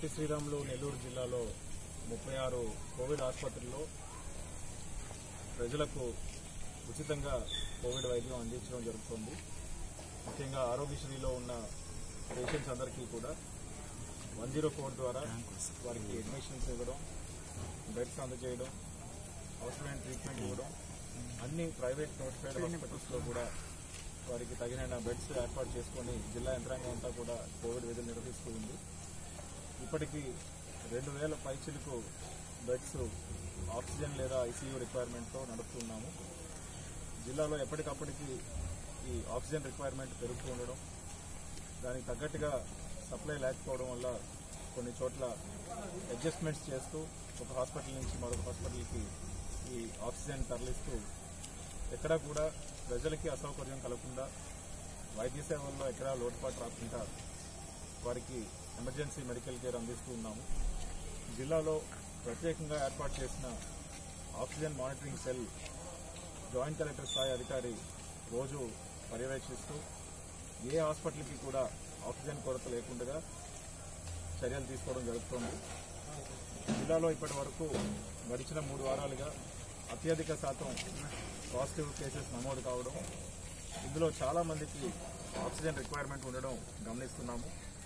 పొట్టి శ్రీరాములు నెల్లూరు జిల్లాలో ముప్పై ఆరు కోవిడ్ ఆసుపత్రుల్లో ప్రజలకు ఉచితంగా కోవిడ్ వైద్యం అందించడం జరుగుతుంది ముఖ్యంగా ఆరోగ్యశ్రీలో ఉన్న పేషెంట్స్ అందరికీ కూడా వన్ జీరో ఫోర్ ద్వారా వారికి అడ్మిషన్స్ ఇవ్వడం బెడ్స్ అందజేయడం అవసరమైన ట్రీట్మెంట్ ఇవ్వడం అన్ని ప్రైవేట్ నోటిఫైడ్ హాస్పిటల్స్లో కూడా వారికి తగిన బెడ్స్ ఏర్పాటు చేసుకొని జిల్లా యంత్రాంగం అంతా కూడా కోవిడ్ విధులు నిర్వహిస్తూ ఉంది ఇప్పటికీ రెండు వేల పైచిలకు బెడ్స్ ఆక్సిజన్ లేదా ఐసీయూ రిక్వైర్మెంట్తో నడుపుతున్నాము జిల్లాలో ఎప్పటికప్పటికి ఈ ఆక్సిజన్ రిక్వైర్మెంట్ పెరుగుతూ ఉండడం దానికి తగ్గట్టుగా సప్లై లేకపోవడం వల్ల కొన్ని చోట్ల అడ్జస్ట్మెంట్స్ చేస్తూ ఒక హాస్పిటల్ నుంచి మరొక హాస్పిటల్కి ఈ ఆక్సిజన్ తరలిస్తూ ఎక్కడా కూడా ప్రజలకి అసౌకర్యం కలగకుండా వైద్య సేవల్లో ఎక్కడా లోటుపాటు రాకుండా వారికి ఎమర్జెన్సీ మెడికల్ కేర్ అందిస్తూ ఉన్నాము జిల్లాలో ప్రత్యేకంగా ఏర్పాటు చేసిన oxygen monitoring cell joint collector స్థాయి అధికారి రోజు పర్యవేక్షిస్తూ ఏ హాస్పిటల్కి కూడా ఆక్సిజన్ కొరత లేకుండా చర్యలు తీసుకోవడం జరుగుతోంది జిల్లాలో ఇప్పటి వరకు గడిచిన మూడు వారాలుగా అత్యధిక శాతం పాజిటివ్ కేసెస్ నమోదు కావడం ఇందులో చాలా మందికి ఆక్సిజన్ రిక్వైర్మెంట్ ఉండడం గమనిస్తున్నాము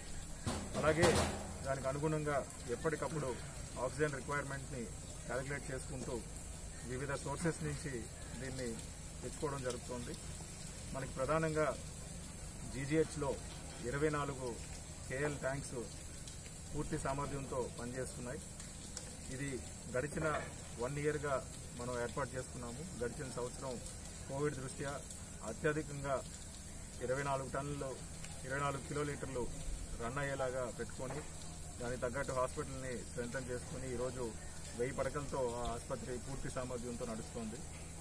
అలాగే దానికి అనుగుణంగా ఎప్పటికప్పుడు ఆక్సిజన్ రిక్వైర్మెంట్ని క్యాలిక్యులేట్ చేసుకుంటూ వివిధ సోర్సెస్ నుంచి దీన్ని తెచ్చుకోవడం జరుగుతోంది మనకి ప్రధానంగా జీజీహెచ్లో ఇరవై నాలుగు కేఎల్ ట్యాంక్స్ పూర్తి సామర్థ్యంతో పనిచేస్తున్నాయి ఇది గడిచిన వన్ ఇయర్గా మనం ఏర్పాటు చేసుకున్నాము గడిచిన సంవత్సరం కోవిడ్ దృష్ట్యా అత్యధికంగా ఇరవై నాలుగు టన్నులు ఇరవై నాలుగు కిలోలీటర్లు రన్ అయ్యేలాగా పెట్టుకొని దానికి తగ్గట్టు హాస్పిటల్ని స్ట్రెంథన్ చేసుకుని ఈరోజు వెయ్యి పడకలతో ఆ ఆసుపత్రి పూర్తి సామర్థ్యంతో నడుస్తోంది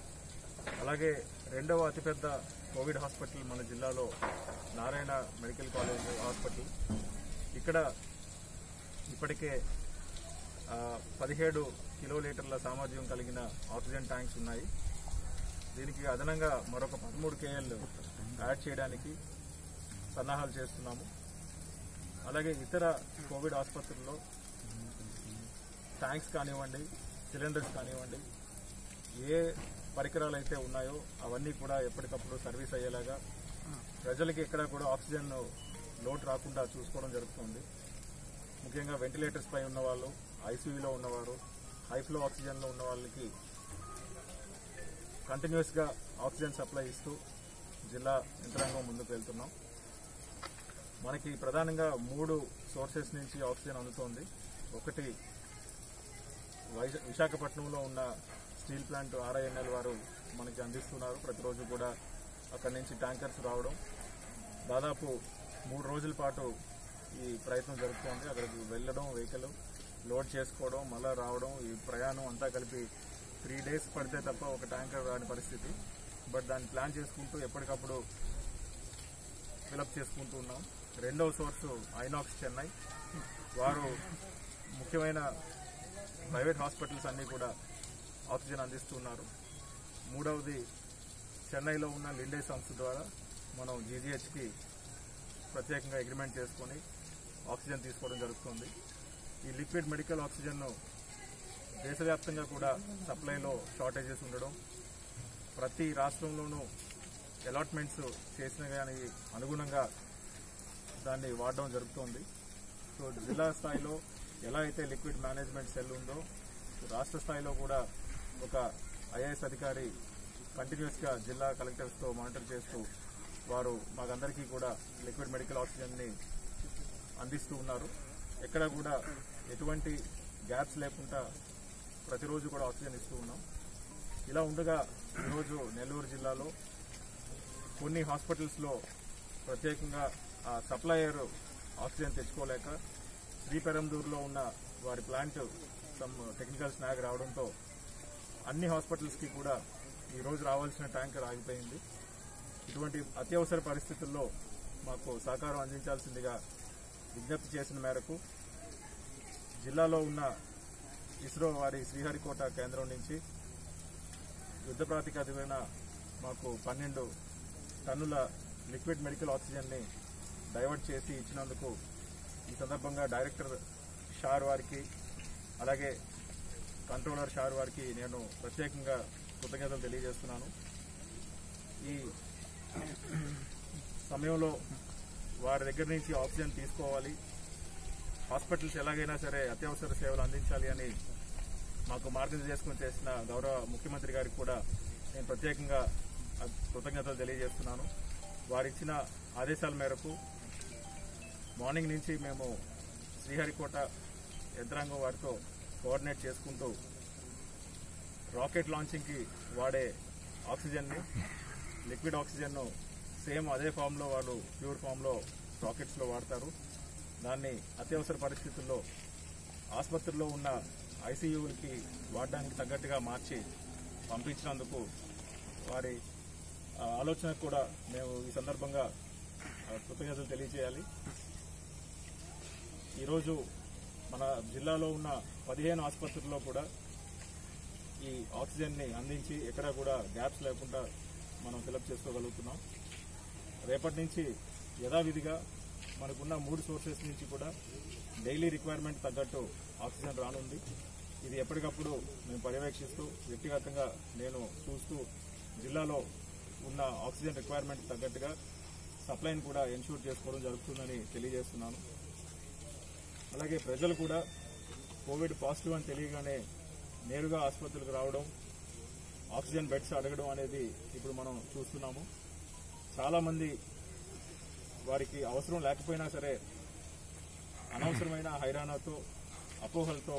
అలాగే రెండవ అతిపెద్ద కోవిడ్ హాస్పిటల్ మన జిల్లాలో నారాయణ మెడికల్ కాలేజ్ హాస్పిటల్ ఇక్కడ ఇప్పటికే ఆ, పదిహేడు కిలోలీటర్ల సామర్థ్యం కలిగిన ఆక్సిజన్ ట్యాంక్స్ ఉన్నాయి దీనికి అదనంగా మరొక పదమూడు కేఎల్ యాడ్ చేయడానికి సన్నాహాలు చేస్తున్నాము అలాగే ఇతర కోవిడ్ ఆసుపత్రుల్లో ట్యాంక్స్ కానివ్వండి సిలిండర్స్ కానివ్వండి ఏ పరికరాలు అయితే ఉన్నాయో అవన్నీ కూడా ఎప్పటికప్పుడు సర్వీస్ అయ్యేలాగా ప్రజలకి ఎక్కడ కూడా ఆక్సిజన్ లోటు రాకుండా చూసుకోవడం జరుగుతుంది ముఖ్యంగా వెంటిలేటర్స్ పై ఉన్న వాళ్ళు ఐసీయూలో ఉన్నవారు హైఫ్లో ఆక్సిజన్లో ఉన్న వాళ్ళకి కంటిన్యూస్ గా ఆక్సిజన్ సప్లై ఇస్తూ జిల్లా యంత్రాంగం ముందుకు వెళ్తున్నాం మనకి ప్రధానంగా మూడు సోర్సెస్ నుంచి ఆక్సిజన్ అందుతోంది ఒకటి వైజ- విశాఖపట్నంలో ఉన్న స్టీల్ ప్లాంట్ ఆర్ఐఎన్ఎల్ వారు మనకి అందిస్తున్నారు ప్రతిరోజు కూడా అక్కడి నుంచి ట్యాంకర్స్ రావడం దాదాపు మూడు రోజుల పాటు ఈ ప్రయత్నం జరుగుతోంది అక్కడికి వెళ్ళడం వెహికల్ లోడ్ చేసుకోవడం మళ్ళా రావడం ఈ ప్రయాణం అంతా కలిపి త్రీ డేస్ పడితే తప్ప ఒక ట్యాంకర్ రాని పరిస్థితి బట్ దాన్ని ప్లాన్ చేసుకుంటూ ఎప్పటికప్పుడు ఫిలప్ చేసుకుంటూ ఉన్నాం రెండవ సోర్సు ఐనాక్స్ చెన్నై వారు ముఖ్యమైన ప్రైవేట్ హాస్పిటల్స్ అన్ని కూడా ఆక్సిజన్ అందిస్తున్నారు మూడవది చెన్నైలో ఉన్న లిండే సంస్థ ద్వారా మనం జీజీహెచ్కి ప్రత్యేకంగా అగ్రిమెంట్ చేసుకొని ఆక్సిజన్ తీసుకోవడం జరుగుతుంది ఈ లిక్విడ్ మెడికల్ ఆక్సిజన్ దేశవ్యాప్తంగా కూడా సప్లైలో షార్టేజెస్ ఉండడం ప్రతి రాష్ట్రంలోనూ అలాట్మెంట్స్ చేసిన కానీ అనుగుణంగా దాన్ని వాడడం జరుగుతోంది సో జిల్లా స్థాయిలో ఎలా అయితే లిక్విడ్ మేనేజ్మెంట్ సెల్ ఉందో రాష్ట్ర స్థాయిలో కూడా ఒక ఐఏఎస్ అధికారి కంటిన్యూస్ గా జిల్లా కలెక్టర్స్ తో మానిటర్ చేస్తూ వారు మాకందరికీ కూడా లిక్విడ్ మెడికల్ ఆక్సిజన్ ని అందిస్తూ ఉన్నారు ఎక్కడ కూడా ఎటువంటి గ్యాప్స్ లేకుండా ప్రతిరోజు కూడా ఆక్సిజన్ ఇస్తూ ఉన్నాం ఇలా ఉండగా ఈరోజు నెల్లూరు జిల్లాలో కొన్ని హాస్పిటల్స్ లో ప్రత్యేకంగా ఆ సప్లయర్ ఆక్సిజన్ తెచ్చుకోలేక శ్రీపెరందూరులో ఉన్న వారి ప్లాంట్ సమ్ టెక్నికల్ స్నాగ్ రావడంతో అన్ని హాస్పిటల్స్ కి కూడా ఈ రోజు రావాల్సిన ట్యాంకర్ ఆగిపోయింది ఇటువంటి అత్యవసర పరిస్థితుల్లో మాకు సహకారం అందించాల్సిందిగా విజ్ఞప్తి చేసిన మేరకు జిల్లాలో ఉన్న ఇస్రో వారి శ్రీహరికోట కేంద్రం నుంచి యుద్ధ ప్రాతిపదికన మాకు పన్నెండు టన్నుల లిక్విడ్ మెడికల్ ఆక్సిజన్ ని డైవర్ట్ చేసి ఇచ్చినందుకు ఈ సందర్భంగా డైరెక్టర్ షార్ వారికి అలాగే కంట్రోలర్ షార్ వారికి నేను ప్రత్యేకంగా కృతజ్ఞతలు తెలియజేస్తున్నాను ఈ సమయంలో వారి దగ్గర నుంచి ఆక్సిజన్ తీసుకోవాలి హాస్పిటల్స్ ఎలాగైనా సరే అత్యవసర సేవలు అందించాలి అని మాకు మార్గనిర్దేశం చేసిన గౌరవ ముఖ్యమంత్రి గారికి కూడా నేను ప్రత్యేకంగా కృతజ్ఞతలు తెలియజేస్తున్నాను వారిచ్చిన ఆదేశాల మేరకు మార్నింగ్ నుంచి మేము శ్రీహరికోట యంత్రాంగం వారితో కోఆర్డినేట్ చేసుకుంటూ రాకెట్ లాంచింగ్కి వాడే ఆక్సిజన్ని లిక్విడ్ ఆక్సిజన్ను సేమ్ అదే ఫామ్లో వాళ్ళు ప్యూర్ ఫామ్లో రాకెట్స్లో వాడతారు దాన్ని అత్యవసర పరిస్థితుల్లో ఆసుపత్రిలో ఉన్న ఐసీయూలకి వాడడానికి తగ్గట్టుగా మార్చి పంపించినందుకు వారి ఆ, ఆలోచనకు కూడా మేము ఈ సందర్భంగా ఆ, కృతజ్ఞతలు తెలియజేయాలి ఈరోజు మన జిల్లాలో ఉన్న పదిహేను ఆసుపత్రుల్లో కూడా ఈ ఆక్సిజన్ని అందించి ఎక్కడా కూడా గ్యాప్స్ లేకుండా మనం ఫిలప్ చేసుకోగలుగుతున్నాం రేపటి నుంచి యథావిధిగా మనకున్న మూడు సోర్సెస్ నుంచి కూడా డైలీ రిక్వైర్మెంట్ తగ్గట్టు ఆక్సిజన్ రానుంది ఇది ఎప్పటికప్పుడు మేము పర్యవేక్షిస్తూ వ్యక్తిగతంగా నేను చూస్తూ జిల్లాలో ఉన్న ఆక్సిజన్ రిక్వైర్మెంట్ తగ్గట్టుగా సప్లైని కూడా ఎన్షూర్ చేసుకోవడం జరుగుతుందని తెలియజేస్తున్నాను అలాగే ప్రజలు కూడా కోవిడ్ పాజిటివ్ అని తెలియగానే నేరుగా ఆసుపత్రులకు రావడం ఆక్సిజన్ బెడ్స్ అడగడం అనేది ఇప్పుడు మనం చూస్తున్నాము చాలా మంది వారికి అవసరం లేకపోయినా సరే అనవసరమైన హైరాణతో అపోహలతో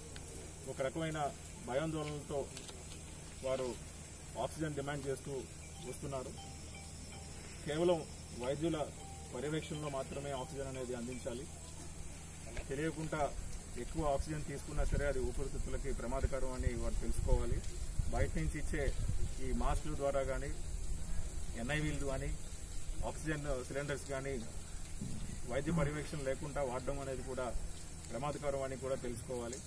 ఒక రకమైన భయాందోళనలతో వారు ఆక్సిజన్ డిమాండ్ చేస్తూ వస్తున్నారు కేవలం వైద్యుల పర్యవేక్షణలో మాత్రమే ఆక్సిజన్ అనేది అందించాలి తెలియకుండా ఎక్కువ ఆక్సిజన్ తీసుకున్నా సరే అది ఊపిరితిత్తులకి ప్రమాదకరం అని వారు తెలుసుకోవాలి బయట నుంచి ఇచ్చే ఈ మాస్కుల ద్వారా కానీ ఎన్ఐవీలు కానీ ఆక్సిజన్ సిలిండర్స్ కానీ వైద్య పర్యవేక్షణ లేకుండా వాడడం అనేది కూడా ప్రమాదకరం అని కూడా తెలుసుకోవాలి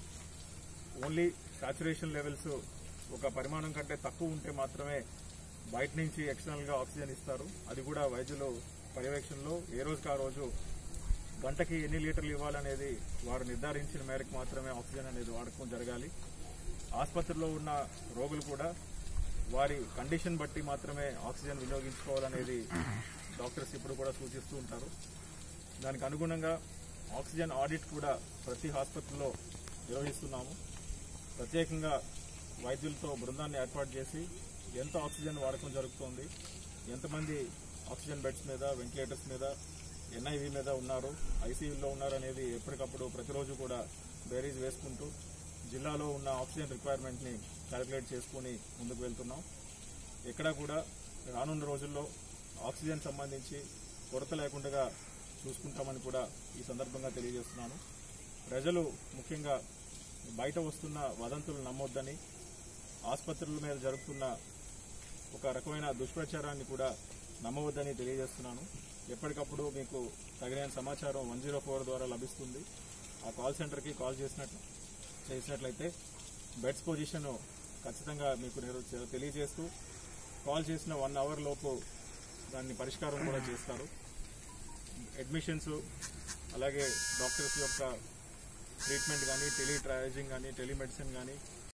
ఓన్లీ సాచురేషన్ లెవెల్స్ ఒక పరిమాణం కంటే తక్కువ ఉంటే మాత్రమే బయట నుంచి ఎక్స్టర్నల్ గా ఆక్సిజన్ ఇస్తారు అది కూడా వైద్యులు పర్యవేక్షణలో ఏ రోజుకి ఆ రోజు గంటకి ఎన్ని లీటర్లు ఇవ్వాలనేది వారు నిర్ధారించిన మేరకు మాత్రమే ఆక్సిజన్ అనేది వాడకం జరగాలి ఆసుపత్రిలో ఉన్న రోగులు కూడా వారి కండిషన్ బట్టి మాత్రమే ఆక్సిజన్ వినియోగించుకోవాలనేది డాక్టర్స్ ఇప్పుడు కూడా సూచిస్తూ ఉంటారు దానికి అనుగుణంగా ఆక్సిజన్ ఆడిట్ కూడా ప్రతి ఆసుపత్రిలో నిర్వహిస్తున్నాము ప్రత్యేకంగా వైద్యులతో బృందాన్ని ఏర్పాటు చేసి ఎంత ఆక్సిజన్ వాడకం జరుగుతోంది ఎంతమంది ఆక్సిజన్ బెడ్స్ మీద వెంటిలేటర్స్ మీద ఎన్ఐవి మీద ఉన్నారు ఐసీయూలో ఉన్నారు అనేది ఎప్పటికప్పుడు ప్రతిరోజు కూడా బేరీజ్ వేసుకుంటూ జిల్లాలో ఉన్న ఆక్సిజన్ రిక్వైర్మెంట్ని క్యాలిక్యులేట్ చేసుకుని ముందుకు వెళ్తున్నాం ఎక్కడా కూడా రానున్న రోజుల్లో ఆక్సిజన్ సంబంధించి కొరత లేకుండా చూసుకుంటామని కూడా ఈ సందర్భంగా తెలియజేస్తున్నాను ప్రజలు ముఖ్యంగా బయట వస్తున్న వదంతులు నమ్మొద్దని ఆసుపత్రుల మీద జరుగుతున్న ఒక రకమైన దుష్ప్రచారాన్ని కూడా నమ్మవద్దని తెలియజేస్తున్నాను ఎప్పటికప్పుడు మీకు తగిన సమాచారం వన్ జీరో ఫోర్ ద్వారా లభిస్తుంది ఆ కాల్ సెంటర్కి కాల్ చేసినట్లు చేసినట్లయితే బెడ్స్ పొజిషన్ ఖచ్చితంగా మీకు నిరు- తెలియజేస్తూ కాల్ చేసిన వన్ అవర్ లోపు దాన్ని పరిష్కారం కూడా చేస్తారు అడ్మిషన్స్ అలాగే డాక్టర్స్ యొక్క ట్రీట్మెంట్ కానీ టెలిట్రయాజింగ్ కానీ టెలిమెడిసిన్ కానీ